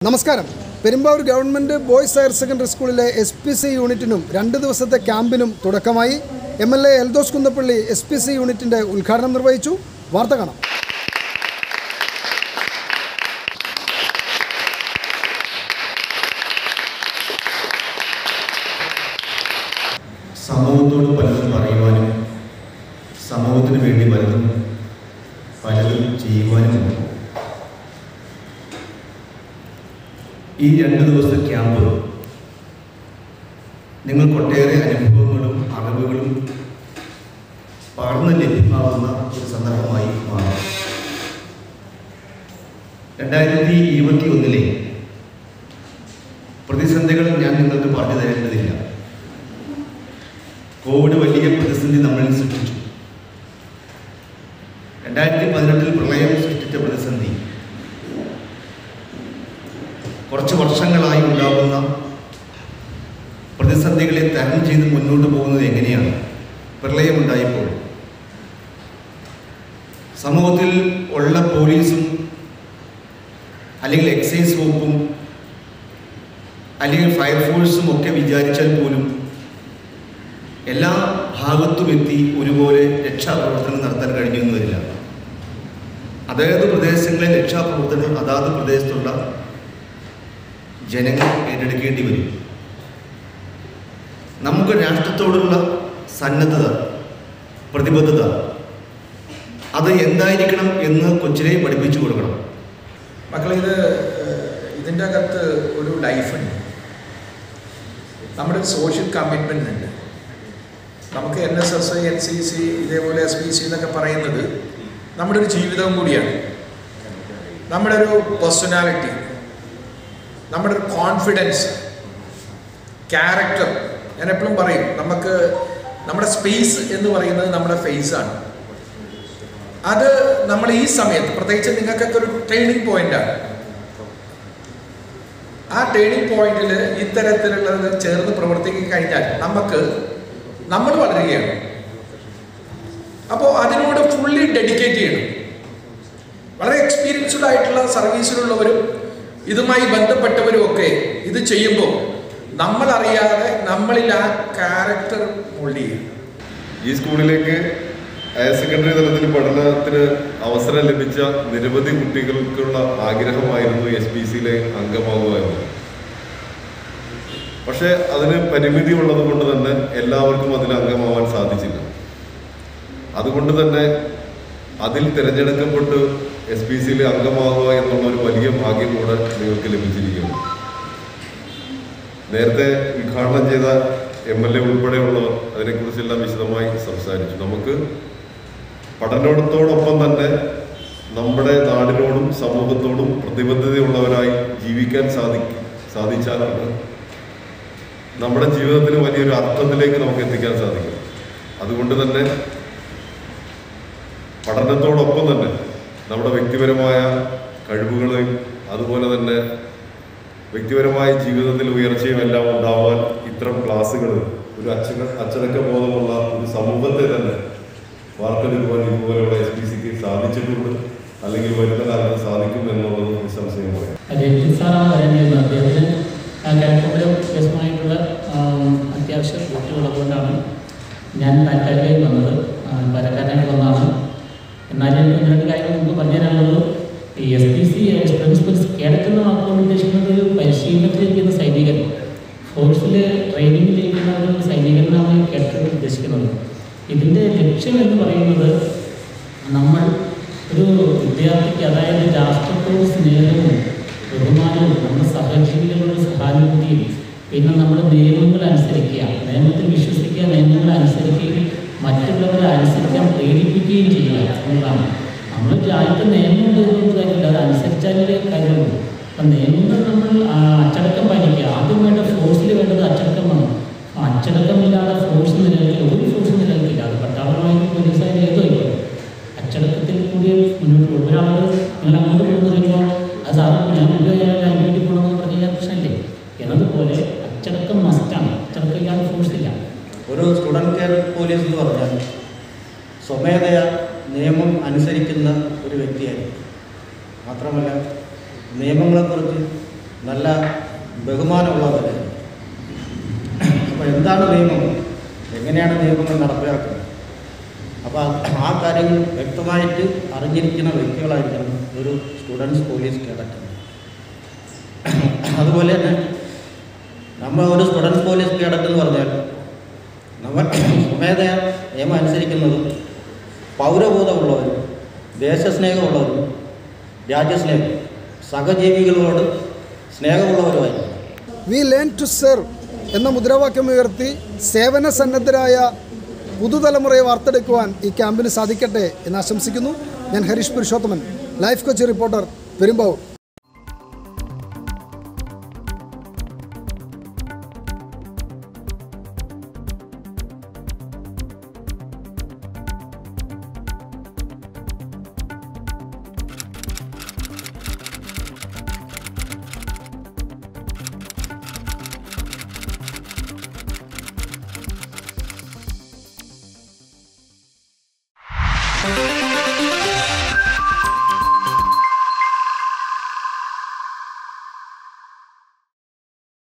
നമസ്കാരം Perumbavoor government boys higher secondary സ്കൂളിലെ S P C യൂണിറ്റിനും രണ്ട് ദിവസത്തെ ക്യാമ്പിനും തുടക്കമായി M L A Eldhose Kunnappilly S P C യൂണിറ്റിൻ്റെ ഉദ്ഘാടനം നിർവഹിച്ചു വാർത്ത കാണാം സമൂഹത്തോട് പലതും പറയുവാനും സമൂഹത്തിന് വേണ്ടി പലതും പലതും ചെയ്യുവാനുമുണ്ട് ഈ രണ്ട് ദിവസത്തെ ക്യാമ്പ് നിങ്ങൾക്ക് ഒട്ടേറെ അനുഭവങ്ങളും അറിവുകളും പകർന്ന് ലഭ്യമാവുന്ന ഒരു സന്ദർഭമായി മാറും രണ്ടായിരത്തി ഇരുപത്തി ഒന്നിലെ പ്രതിസന്ധികൾ ഞാൻ നിങ്ങൾക്ക് പറഞ്ഞു തരേണ്ടതില്ല കോവിഡ് വലിയ പ്രതിസന്ധി നമ്മളിൽ സൃഷ്ടിച്ചു രണ്ടായിരത്തി പതിനെട്ടിൽ പ്രളയം സൃഷ്ടിച്ച പ്രതിസന്ധി കുറച്ച് വർഷങ്ങളായി ഉണ്ടാകുന്ന പ്രതിസന്ധികളെ തരണം ചെയ്ത് മുന്നോട്ട് പോകുന്നത് എങ്ങനെയാണ് പ്രളയമുണ്ടായപ്പോൾ സമൂഹത്തിൽ ഉള്ള പോലീസും അല്ലെങ്കിൽ എക്സൈസ് വകുപ്പും അല്ലെങ്കിൽ ഫയർഫോഴ്സും ഒക്കെ വിചാരിച്ചാൽ പോലും എല്ലാ ഭാഗത്തും എത്തി ഒരുപോലെ രക്ഷാപ്രവർത്തനം നടത്താൻ കഴിഞ്ഞെന്ന് വരില്ല അതായത് പ്രദേശങ്ങളിലെ രക്ഷാപ്രവർത്തനം അതാത് പ്രദേശത്തുള്ള ജനങ്ങൾ ഏറ്റെടുക്കേണ്ടി വരും നമുക്ക് രാഷ്ട്രത്തോടുള്ള സന്നദ്ധത പ്രതിബദ്ധത അത് എന്തായിരിക്കണം എന്ന് കൊച്ചിനെ പഠിപ്പിച്ചു കൊടുക്കണം മക്കളെ ഇത് ഏഹ്, ഇതിൻ്റെ അകത്ത് ഒരു ലൈഫുണ്ട് നമ്മുടെ ഒരു സോഷ്യൽ കമ്മിറ്റ്മെൻ്റ് ഉണ്ട് നമുക്ക് N S S N C C ഇതേപോലെ എസ് പി സി എന്നൊക്കെ പറയുന്നത് നമ്മുടെ ഒരു ജീവിതവും കൂടിയാണ് നമ്മുടെ ഒരു പേഴ്സണാലിറ്റി നമ്മുടെ ഒരു കോൺഫിഡൻസ് ക്യാരക്ടർ ഞാൻ എപ്പോഴും പറയും നമുക്ക് നമ്മുടെ സ്പേസ് എന്ന് പറയുന്നത് നമ്മുടെ ഫേസാണ് അത് നമ്മൾ ഈ സമയത്ത് പ്രത്യേകിച്ച് നിങ്ങൾക്കൊക്കെ ഒരു ട്രെയിനിങ് പോയിന്റാണ് ആ ട്രെയിനിങ് പോയിന്റിൽ ഇത്തരത്തിലുള്ളത് ചേർന്ന് പ്രവർത്തിക്കാൻ കഴിഞ്ഞാൽ നമുക്ക് നമ്മൾ വളരുകയാണ് അപ്പോൾ അതിനോട് ഫുള്ളി ഡെഡിക്കേറ്റ് ചെയ്യണം വളരെ എക്സ്പീരിയൻസ്ഡ് ആയിട്ടുള്ള സർവീസിലുള്ളവരും ഇതുമായി ബന്ധപ്പെട്ടവരും ഒക്കെ ഇത് ചെയ്യുമ്പോൾ നമ്മളറിയാതെ നമ്മളിൽ ആ ക്യാരക്ടർ മോൾഡ് ചെയ്യും ഈ സ്കൂളിലേക്ക് ഹയർ സെക്കൻഡറി തലത്തിൽ പഠനത്തിന് അവസരം ലഭിച്ച നിരവധി കുട്ടികൾക്കുള്ള ആഗ്രഹമായിരുന്നു എസ് പി സിയിലെ അംഗമാകുക എന്നത് പക്ഷേ അതിന് പരിമിതി ഉള്ളത് കൊണ്ട് തന്നെ എല്ലാവർക്കും അതിൽ അംഗമാവാൻ സാധിച്ചില്ല അതുകൊണ്ട് തന്നെ അതിൽ തിരഞ്ഞെടുക്കപ്പെട്ട് എസ് പി സിയിലെ അംഗമാകുക എന്നുള്ള ഒരു വലിയ ഭാഗ്യം കൂടെ നിങ്ങൾക്ക് ലഭിച്ചിരിക്കുന്നു നേരത്തെ ഉദ്ഘാടനം ചെയ്ത എം എൽ എ ഉൾപ്പെടെയുള്ളവർ അതിനെക്കുറിച്ചെല്ലാം വിശദമായി സംസാരിച്ചു നമുക്ക് പഠനത്തോടൊപ്പം തന്നെ നമ്മുടെ നാടിനോടും സമൂഹത്തോടും പ്രതിബദ്ധതയുള്ളവരായി ജീവിക്കാൻ സാധി സാധിച്ചാലാണ് നമ്മുടെ ജീവിതത്തിന് വലിയൊരു അർത്ഥത്തിലേക്ക് നമുക്ക് എത്തിക്കാൻ സാധിക്കും അതുകൊണ്ട് തന്നെ പഠനത്തോടൊപ്പം തന്നെ നമ്മുടെ വ്യക്തിപരമായ കഴിവുകളെയും അതുപോലെ തന്നെ വ്യക്തിപരമായ ജീവിതത്തിൽ ഉയർച്ചയും എല്ലാം ഉണ്ടാവാൻ ഇത്തരം ക്ലാസ്സുകൾ ഒരു അച്ചട അച്ചടക്ക ബോധമുള്ള ഒരു സമൂഹത്തെ തന്നെ വാർത്തെടുക്കുവാൻ ഇതുപോലെയുള്ള എസ് പി സിക്ക് സാധിച്ചിട്ടുണ്ട് അല്ലെങ്കിൽ വരുന്ന കാലത്ത് സാധിക്കും എന്നുള്ളത് നിസ്സംശയമാണ് രഞ്ജിത് സാറാണ് വരേണ്ടിയിരുന്നത് അദ്ദേഹത്തിന് കാര്യങ്ങളും വ്യത്യസ്തമായിട്ടുള്ള ആം, അത്യാവശ്യ ഡ്യൂട്ടികളുള്ളതുകൊണ്ടാണ് ഞാൻ താൽക്കാലികമായി വന്നത് ആ, വരക്കാനായിട്ട് വന്നതാണ് എന്നാലും എനിക്ക് ഒന്ന് രണ്ട് കാര്യങ്ങൾ നമുക്ക് പറഞ്ഞു തരാനുള്ളത് ഈ എസ് പി സി പ്രിൻസിപ്പൽസ് കേരളത്തിൽ മാത്രം ഉദ്ദേശിക്കുന്നത് ഒരു പരിശീലനത്തിലിരിക്കുന്ന സൈനികൻ ഫോഴ്സിൽ ട്രെയിനിങ്ങിലിരിക്കുന്ന ഒരു സൈനികനാണ് കേരളത്തിൽ ഉദ്ദേശിക്കുന്നത് ഇതിൻ്റെ ലക്ഷ്യം എന്ന് പറയുന്നത് നമ്മൾ ഒരു വിദ്യാർത്ഥിക്ക് അതായത് രാഷ്ട്രത്തോട് സ്നേഹവും ബഹുമാനവും നമ്മുടെ സഹജീവികളോട് സഹാനുഭൂതിയും പിന്നെ നമ്മൾ നിയമങ്ങൾ അനുസരിക്കുക നിയമത്തിൽ വിശ്വസിക്കുക നിയമങ്ങൾ അനുസരിക്കുകയും മറ്റുള്ളവരെ അനുസരിക്കാൻ പ്രേരിപ്പിക്കുകയും ചെയ്യുക എന്നതാണ് നമ്മൾ രാജ്യത്തെ നിയമമുണ്ട് എന്നുള്ളത് കാര്യമില്ല അത് അനുസരിച്ചാലേ കാര്യമുള്ളൂ അപ്പം നിയമങ്ങൾ നമ്മൾ ആ, അച്ചടക്കം പാലിക്കുക ആദ്യം വേണ്ട ഫോഴ്സിൽ വേണ്ടത് അച്ചടക്കമാണ് ആ അച്ചടക്കമില്ലാതെ ഫോഴ്സ് നിലനിൽക്കില്ല ഒരു ഫോഴ്സ് നിലനിൽക്കില്ല അത് പട്ടാളമായാലും പോലീസായാലും ഏതോ ആയിക്കോട്ടെ അച്ചടക്കത്തിൽ കൂടി മുന്നോട്ട് പോകും ഒരാൾ നിങ്ങൾ അങ്ങോട്ട് പോകുന്ന പറയുമ്പോൾ അത് സാറ് ഞാൻ കൊണ്ടുപോയാൽ അതിന് വേണ്ടി പോകണമെന്ന് പറഞ്ഞു കഴിഞ്ഞാൽ പ്രശ്നമില്ലേ എന്നതുപോലെ അച്ചടക്കം മസ്റ്റാണ് അച്ചടക്കം ഇല്ലാതെ ഫോഴ്സ് ഇല്ല ഒരു സ്റ്റുഡൻറ് കെയർ പോലീസ് എന്ന് പറഞ്ഞാൽ സ്വമേധയ നിയമം അനുസരിക്കുന്ന ഒരു വ്യക്തിയായിരിക്കും മാത്രമല്ല നിയമങ്ങളെക്കുറിച്ച് നല്ല ബഹുമാനമുള്ളവരായിരുന്നു അപ്പോൾ എന്താണ് നിയമം എങ്ങനെയാണ് നിയമങ്ങൾ നടപ്പിലാക്കുന്നത് അപ്പോൾ ആ കാര്യങ്ങൾ വ്യക്തമായിട്ട് അറിഞ്ഞിരിക്കുന്ന വ്യക്തികളായിരിക്കണം ഒരു സ്റ്റുഡൻസ് പോലീസ് കേഡറ്റ് അതുപോലെ തന്നെ നമ്മൾ ഒരു സ്റ്റുഡൻസ് പോലീസ് കേഡറ്റ് എന്ന് പറഞ്ഞാൽ നമ്മൾ സ്വമേധയാ നിയമം അനുസരിക്കുന്നതും പൗരബോധമുള്ളവരും ദേശസ്നേഹമുള്ളവരും രാജ്യസ്നേഹം സഹജീവികളോട് സ്നേഹമുള്ളവരുമായിരിക്കും വി ലേൺ ടു സെർവ് എന്ന മുദ്രാവാക്യം ഉയർത്തി സേവന സന്നദ്ധരായ പുതുതലമുറയെ വാർത്തെടുക്കുവാൻ ഈ ക്യാമ്പിന് സാധിക്കട്ടെ എന്ന് ആശംസിക്കുന്നു ഞാൻ ഹരീഷ് പുരുഷോത്തമൻ ലൈഫ് കൊച്ചി റിപ്പോർട്ടർ പെരുമ്പാവൂർ